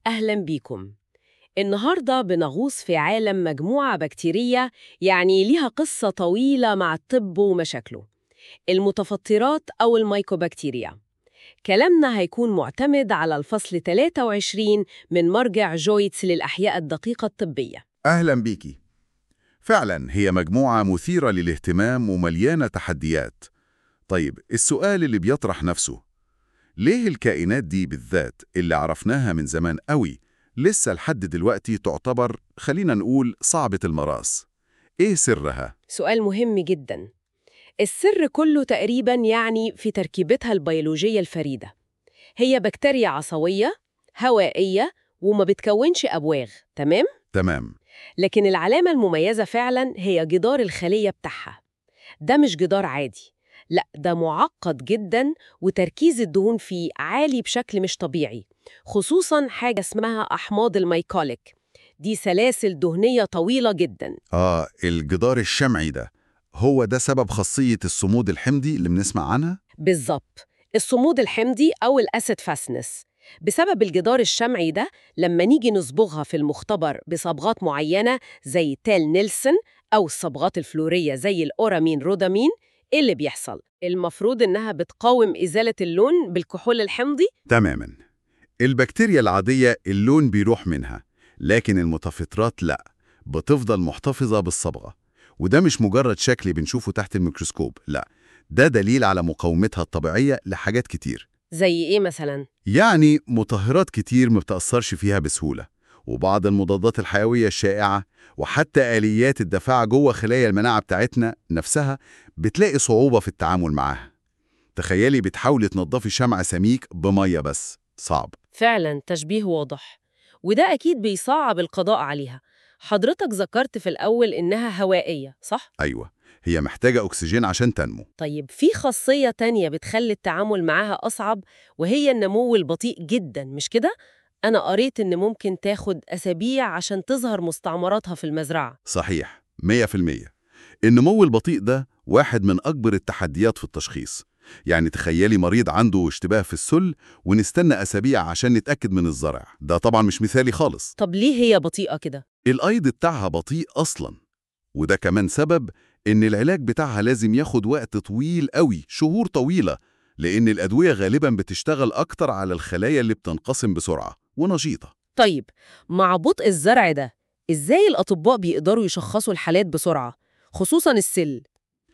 أهلا بيكم النهاردة بنغوص في عالم مجموعة بكتيرية يعني ليها قصة طويلة مع الطب ومشاكله المتفطرات أو الميكوبكتيريا كلامنا هيكون معتمد على الفصل 23 من مرجع جويتس للأحياء الدقيقة الطبية أهلا بيكي فعلا هي مجموعة مثيرة للاهتمام ومليانة تحديات طيب السؤال اللي بيطرح نفسه ليه الكائنات دي بالذات اللي عرفناها من زمان قوي لسه لحد دلوقتي تعتبر خلينا نقول صعبة المراس ايه سرها؟ سؤال مهم جدا السر كله تقريبا يعني في تركيبتها البيولوجية الفريدة هي بكتيريا عصوية هوائية وما بتكونش أبواغ تمام؟ تمام لكن العلامة المميزة فعلا هي جدار الخلية بتاعها ده مش جدار عادي لا ده معقد جدا وتركيز الدهون فيه عالي بشكل مش طبيعي خصوصا حاجة اسمها أحماض الميكوليك دي سلاسل دهنية طويلة جدا آه الجدار الشمعي ده هو ده سبب خاصية الصمود الحمضي اللي بنسمع عنها؟ بالظبط الصمود الحمضي أو الأسيد فاسنس بسبب الجدار الشمعي ده لما نيجي نصبغها في المختبر بصبغات معينة زي تيل نيلسون أو الصبغات الفلورية زي الأورامين رودامين إيه اللي بيحصل؟ المفروض إنها بتقاوم إزالة اللون بالكحول الحمضي تماما البكتيريا العادية اللون بيروح منها لكن المتفطرات لا بتفضل محتفظة بالصبغة وده مش مجرد شكل بنشوفه تحت الميكروسكوب لا ده دليل على مقاومتها الطبيعية لحاجات كتير زي إيه مثلاً؟ يعني مطهرات كتير ما بتأثرش فيها بسهولة وبعض المضادات الحيوية الشائعة وحتى آليات الدفاع جوه خلايا المناعة بتاعتنا نفسها بتلاقي صعوبة في التعامل معاها تخيلي بتحاولي تنضفي شمع سميك بمية بس صعب فعلا تشبيه واضح وده أكيد بيصعب القضاء عليها حضرتك ذكرت في الأول إنها هوائية صح؟ أيوة هي محتاجة أكسجين عشان تنمو طيب في خاصية تانية بتخلي التعامل معاها أصعب وهي النمو البطيء جدا مش كده؟ أنا قريت إن ممكن تاخد أسابيع عشان تظهر مستعمراتها في المزرعة صحيح 100% النمو البطيء ده واحد من أكبر التحديات في التشخيص يعني تخيلي مريض عنده اشتباه في السل ونستنى أسابيع عشان نتأكد من الزرع ده طبعا مش مثالي خالص طب ليه هي بطيئة كده؟ الأيض بتاعها بطيء أصلا وده كمان سبب إن العلاج بتاعها لازم ياخد وقت طويل قوي شهور طويلة لأن الأدوية غالبا بتشتغل أكتر على الخلايا اللي بتنقسم بسرعة ونشيطة طيب مع بطء الزرع ده إزاي الأطباء بيقدروا يشخصوا الحالات بسرعة؟ خصوصا السل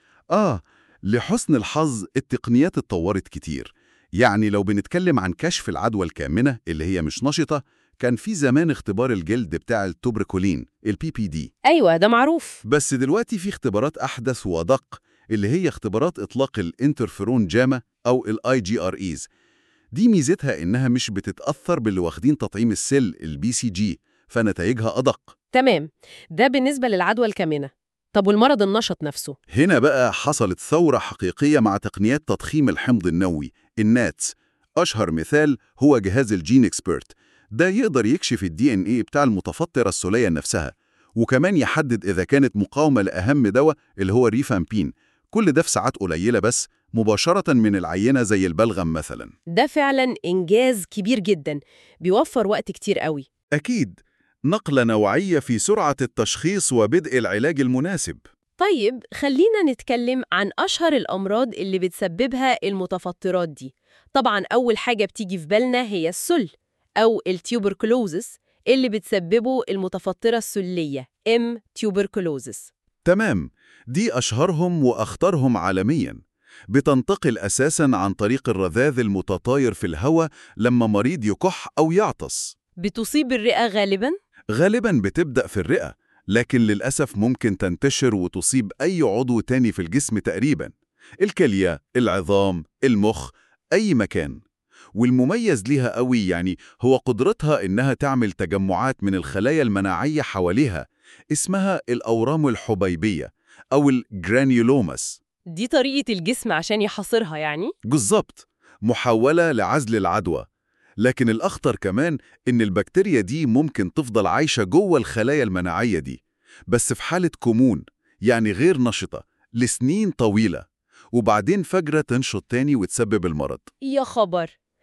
آه لحسن الحظ التقنيات اتطورت كتير يعني لو بنتكلم عن كشف العدوى الكامنة اللي هي مش نشطة كان في زمان اختبار الجلد بتاع التوبركولين البي بي دي أيوة ده معروف بس دلوقتي في اختبارات أحدث وأدق اللي هي اختبارات إطلاق الانترفيرون جاما أو الاي جي ار ايز دي ميزتها إنها مش بتتأثر باللي واخدين تطعيم السل البي سي جي فنتائجها أدق تمام ده بالنسبة للعدوى الكامنة طب والمرض النشط نفسه هنا بقى حصلت ثورة حقيقية مع تقنيات تضخيم الحمض النووي الناتس أشهر مثال هو جهاز الجين اكسبرت ده يقدر يكشف الدي ان ايه بتاع المتفطرة السلية نفسها وكمان يحدد إذا كانت مقاومة لأهم دواء اللي هو ريفامبين كل ده في ساعات قليلة بس مباشرة من العينة زي البلغم مثلا ده فعلا إنجاز كبير جدا بيوفر وقت كتير قوي أكيد نقلة نوعية في سرعة التشخيص وبدء العلاج المناسب طيب خلينا نتكلم عن أشهر الأمراض اللي بتسببها المتفطرات دي طبعا أول حاجة بتيجي في بالنا هي السل أو التيوبركلوزس اللي بتسببه المتفطرة السلية M. tuberculosis تمام دي أشهرهم وأخطرهم عالمياً بتنتقل أساساً عن طريق الرذاذ المتطاير في الهواء لما مريض يكح أو يعطس بتصيب الرئة غالباً؟ غالباً بتبدأ في الرئة لكن للأسف ممكن تنتشر وتصيب أي عضو تاني في الجسم تقريباً الكلية، العظام، المخ، أي مكان والمميز ليها قوي يعني هو قدرتها إنها تعمل تجمعات من الخلايا المناعية حواليها اسمها الأورام الحبيبية أو الجرانيولوماس دي طريقة الجسم عشان يحاصرها يعني؟ بالظبط محاولة لعزل العدوى لكن الأخطر كمان إن البكتيريا دي ممكن تفضل عايشة جوه الخلايا المناعية دي بس في حالة كمون يعني غير نشطة لسنين طويلة وبعدين فجرة تنشط تاني وتسبب المرض يا خبر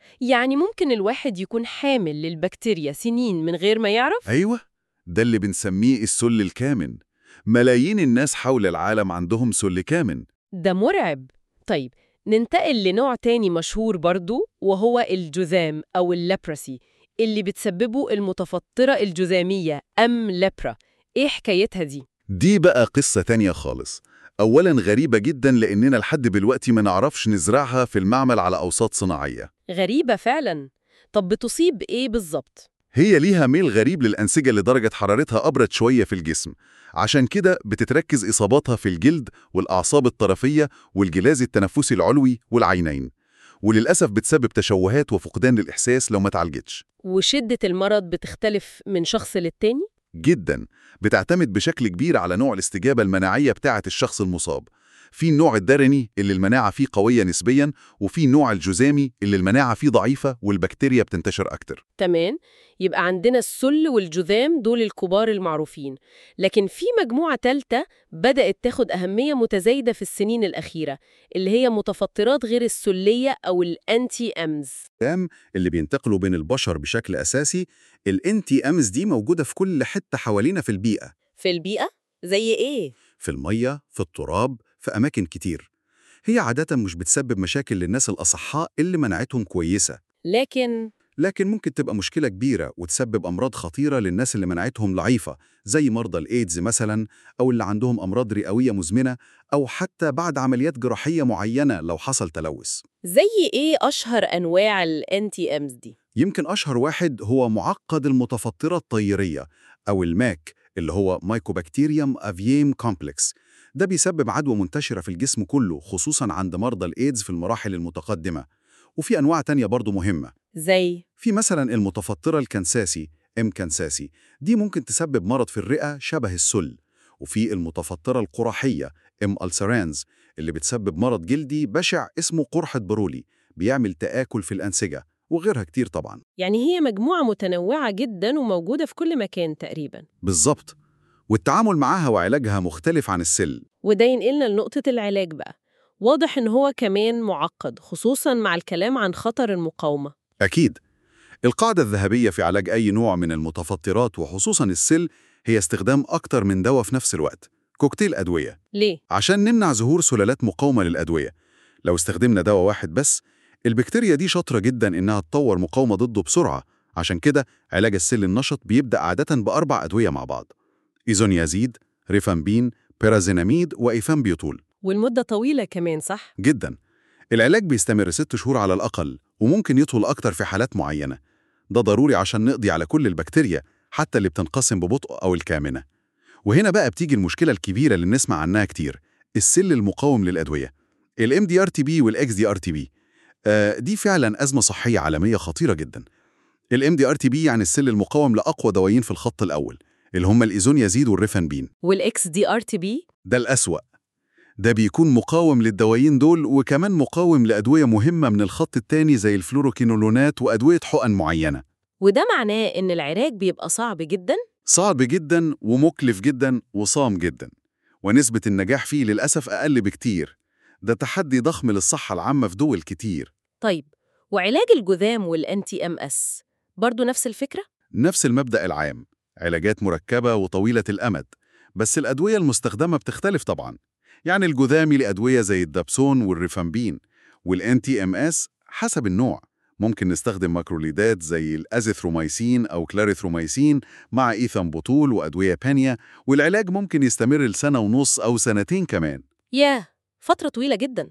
يعني ممكن الواحد يكون حامل للبكتيريا سنين من غير ما يعرف؟ أيوة ده اللي بنسميه السل الكامن ملايين الناس حول العالم عندهم سل كامن ده مرعب طيب ننتقل لنوع تاني مشهور برضو وهو الجذام أو الليبرسي اللي بتسببه المتفطرة الجذامية أم لبرا إيه حكايتها دي؟ دي بقى قصة تانية خالص أولا غريبة جدا لأننا لحد دلوقتي ما نعرفش نزرعها في المعمل على أوساط صناعية غريبة فعلا طب بتصيب إيه بالظبط؟ هي ليها ميل غريب للأنسجة لدرجة حرارتها أبرد شوية في الجسم عشان كده بتتركز إصاباتها في الجلد والأعصاب الطرفية والجهاز التنفسي العلوي والعينين وللأسف بتسبب تشوهات وفقدان للإحساس لو ما اتعالجتش وشدة المرض بتختلف من شخص للتاني؟ جدا بتعتمد بشكل كبير على نوع الاستجابة المناعية بتاعة الشخص المصاب في النوع الدرني اللي المناعة فيه قوية نسبيا وفي النوع الجذامي اللي المناعة فيه ضعيفة والبكتيريا بتنتشر أكتر تمام يبقى عندنا السل والجذام دول الكبار المعروفين لكن في مجموعة تالتة بدأت تاخد أهمية متزايدة في السنين الأخيرة اللي هي متفطرات غير السلية أو الأنتي أمز الأم اللي بينتقلوا بين البشر بشكل أساسي الانتي أمز دي موجودة في كل حتة حوالينا في البيئة في البيئة؟ زي إيه؟ في المية في التراب في أماكن كتير هي عادة مش بتسبب مشاكل للناس الأصحاء اللي مناعتهم كويسة لكن لكن ممكن تبقى مشكلة كبيرة وتسبب أمراض خطيرة للناس اللي مناعتهم ضعيفة زي مرضى الإيدز مثلا أو اللي عندهم أمراض رئوية مزمنة أو حتى بعد عمليات جراحية معينة لو حصل تلوث زي إيه أشهر أنواع الأنتي أمز دي؟ يمكن أشهر واحد هو معقد المتفطرة الطيرية أو الماك اللي هو مايكوبكتيريوم أفييم كومبلكس ده بيسبب عدوى منتشرة في الجسم كله خصوصا عند مرضى الإيدز في المراحل المتقدمة وفي أنواع تانية برضو مهمة زي في مثلا المتفطرة الكنساسي ام كنساسي دي ممكن تسبب مرض في الرئة شبه السل وفي المتفطرة القرحية ام ألسرانز اللي بتسبب مرض جلدي بشع اسمه قرحة برولي بيعمل تآكل في الأنسجة وغيرها كتير طبعا يعني هي مجموعة متنوعة جدا وموجودة في كل مكان تقريبا بالظبط والتعامل معاها وعلاجها مختلف عن السل وده ينقلنا لنقطة العلاج بقى واضح إن هو كمان معقد خصوصا مع الكلام عن خطر المقاومة أكيد القاعدة الذهبية في علاج أي نوع من المتفطرات وخصوصا السل هي استخدام أكتر من دواء في نفس الوقت كوكتيل أدوية ليه؟ عشان نمنع ظهور سلالات مقاومة للأدوية لو استخدمنا دواء واحد بس البكتيريا دي شاطرة جدا إنها تطور مقاومة ضده بسرعة عشان كده علاج السل النشط بيبدأ عادة بأربع أدوية مع بعض إيزونيازيد، ريفامبين، بيرازيناميد وإيفامبيوتول والمدة طويلة كمان صح؟ جدا العلاج بيستمر ست شهور على الأقل وممكن يطول أكتر في حالات معينة ده ضروري عشان نقضي على كل البكتيريا حتى اللي بتنقسم ببطء أو الكامنة وهنا بقى بتيجي المشكلة الكبيرة اللي بنسمع عنها كتير السل المقاوم للأدوية ال MDR-TB وال XDR-TB آه دي فعلا أزمة صحية عالمية خطيرة جدا ال MDR-TB يعني السل المقاوم لأقوى دوايين في الخط الأول اللي هم الإيزونيازيد والريفانبين والإكس دي ار تي بي ده الأسوأ ده بيكون مقاوم للدوايين دول وكمان مقاوم لأدوية مهمة من الخط التاني زي الفلوروكينولونات وأدوية حقن معينة وده معناه إن العلاج بيبقى صعب جدا صعب جدا ومكلف جدا وصام جدا ونسبة النجاح فيه للأسف أقل بكتير ده تحدي ضخم للصحة العامة في دول كتير طيب وعلاج الجذام والأنتي أم أس برضو نفس الفكرة؟ نفس المبدأ العام علاجات مركبة وطويلة الأمد بس الأدوية المستخدمة بتختلف طبعا يعني الجذامي لأدوية زي الدابسون والريفامبين والانتي ام اس حسب النوع ممكن نستخدم ماكروليدات زي الازيثروميسين أو كلاريثروميسين مع إيثامبوتول وأدوية بانيا والعلاج ممكن يستمر لسنة ونص أو سنتين كمان ياه فترة طويلة جدا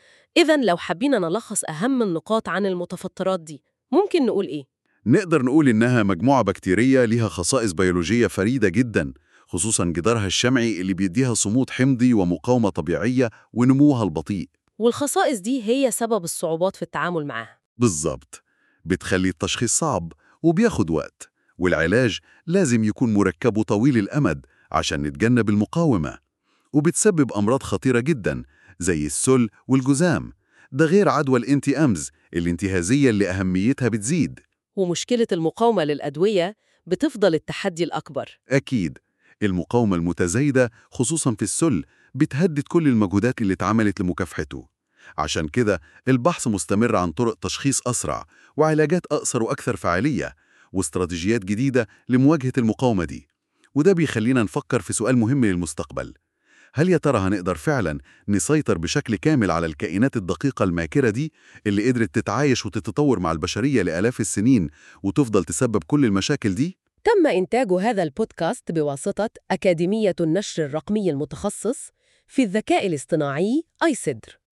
إذا لو حبينا نلخص أهم النقاط عن المتفطرات دي ممكن نقول إيه؟ نقدر نقول إنها مجموعة بكتيرية ليها خصائص بيولوجية فريدة جدا خصوصا جدارها الشمعي اللي بيديها صمود حمضي ومقاومة طبيعية ونموها البطيء والخصائص دي هي سبب الصعوبات في التعامل معاها بالظبط بتخلي التشخيص صعب وبياخد وقت والعلاج لازم يكون مركب وطويل الأمد عشان نتجنب المقاومة وبتسبب أمراض خطيرة جدا زي السل والجذام ده غير عدوى الانتي أمز الانتهازية اللي أهميتها بتزيد ومشكلة المقاومة للأدوية بتفضل التحدي الأكبر أكيد المقاومة المتزايدة خصوصا في السل بتهدد كل المجهودات اللي اتعملت لمكافحته عشان كده البحث مستمر عن طرق تشخيص أسرع وعلاجات أقصر وأكثر فعالية واستراتيجيات جديدة لمواجهة المقاومة دي وده بيخلينا نفكر في سؤال مهم للمستقبل هل يا ترى هنقدر فعلا نسيطر بشكل كامل على الكائنات الدقيقة الماكرة دي اللي قدرت تتعايش وتتطور مع البشرية لآلاف السنين وتفضل تسبب كل المشاكل دي؟ تم إنتاج هذا البودكاست بواسطة أكاديمية النشر الرقمي المتخصص في الذكاء الاصطناعي أيسدر